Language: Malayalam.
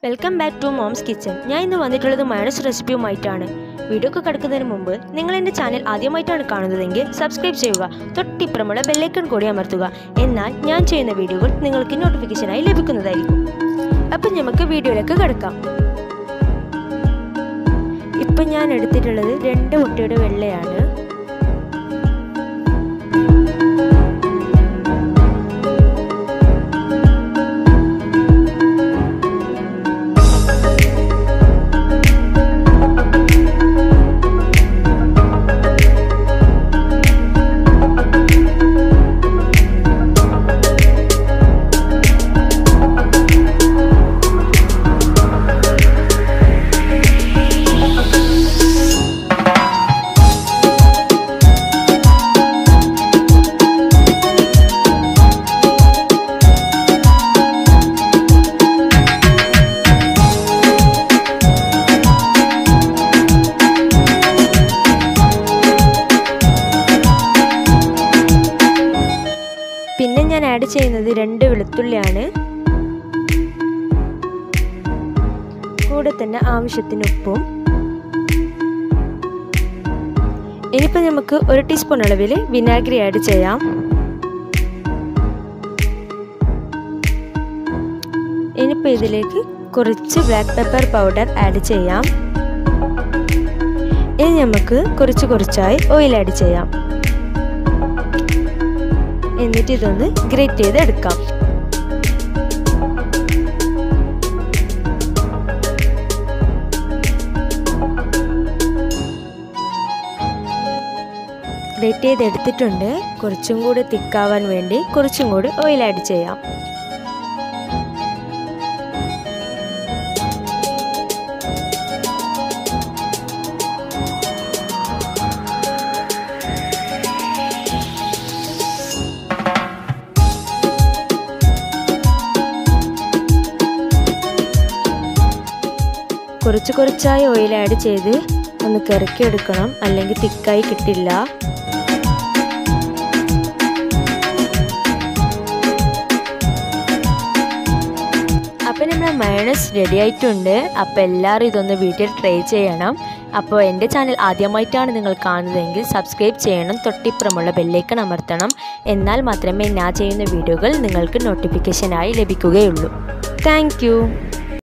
welcome back to mom's kitchen ഞാൻ ഇന്ന് വന്നിട്ടുള്ളത് മയണസ് റെസിപ്പിയുമായിട്ടാണ് വീഡിയോ ഒക്കെ കിടക്കുന്നതിന് മുമ്പ് നിങ്ങൾ എൻ്റെ ചാനൽ ആദ്യമായിട്ടാണ് കാണുന്നതെങ്കിൽ സബ്സ്ക്രൈബ് ചെയ്യുക തൊട്ടിപ്പുറമുള്ള ബെല്ലൈക്കൺ കൂടി അമർത്തുക എന്നാൽ ഞാൻ ചെയ്യുന്ന വീഡിയോകൾ നിങ്ങൾക്ക് നോട്ടിഫിക്കേഷനായി ലഭിക്കുന്നതായിരിക്കും അപ്പം നമുക്ക് വീഡിയോയിലേക്ക് കിടക്കാം ഇപ്പം ഞാൻ എടുത്തിട്ടുള്ളത് രണ്ട് മുട്ടയുടെ വെള്ളയാണ് പിന്നെ ഞാൻ ആഡ് ചെയ്യുന്നത് രണ്ട് വെളുത്തുള്ളിയാണ് കൂടെ തന്നെ ആവശ്യത്തിന് ഉപ്പും ഇനിയിപ്പോൾ നമുക്ക് ഒരു ടീസ്പൂൺ അളവിൽ വിനാഗിരി ആഡ് ചെയ്യാം ഇനിയിപ്പോൾ ഇതിലേക്ക് കുറച്ച് ബ്ലാക്ക് പെപ്പർ പൗഡർ ആഡ് ചെയ്യാം ഇനി നമുക്ക് കുറച്ച് കുറച്ചായി ഓയിൽ ആഡ് ചെയ്യാം എന്നിട്ട് ഇതൊന്ന് ഗ്രേറ്റ് ചെയ്ത് എടുക്കാം ഗ്രേറ്റ് ചെയ്ത് എടുത്തിട്ടുണ്ട് കുറച്ചും കൂടി തിക്കാവാൻ വേണ്ടി കുറച്ചും കൂടി ഓയിൽ ആഡ് ചെയ്യാം കുറച്ച് കുറച്ചായി ഓയിൽ ആഡ് ചെയ്ത് ഒന്ന് കിറക്കിയെടുക്കണം അല്ലെങ്കിൽ തിക്കായി കിട്ടില്ല അപ്പം നമ്മുടെ മയണസ് റെഡി ആയിട്ടുണ്ട് അപ്പോൾ എല്ലാവരും ഇതൊന്ന് വീട്ടിൽ ട്രൈ ചെയ്യണം അപ്പോൾ എൻ്റെ ചാനൽ ആദ്യമായിട്ടാണ് നിങ്ങൾ കാണുന്നതെങ്കിൽ സബ്സ്ക്രൈബ് ചെയ്യണം തൊട്ടിപ്പുറമുള്ള ബെല്ലൈക്കൺ അമർത്തണം എന്നാൽ മാത്രമേ ഞാൻ ചെയ്യുന്ന വീഡിയോകൾ നിങ്ങൾക്ക് നോട്ടിഫിക്കേഷനായി ലഭിക്കുകയുള്ളൂ താങ്ക്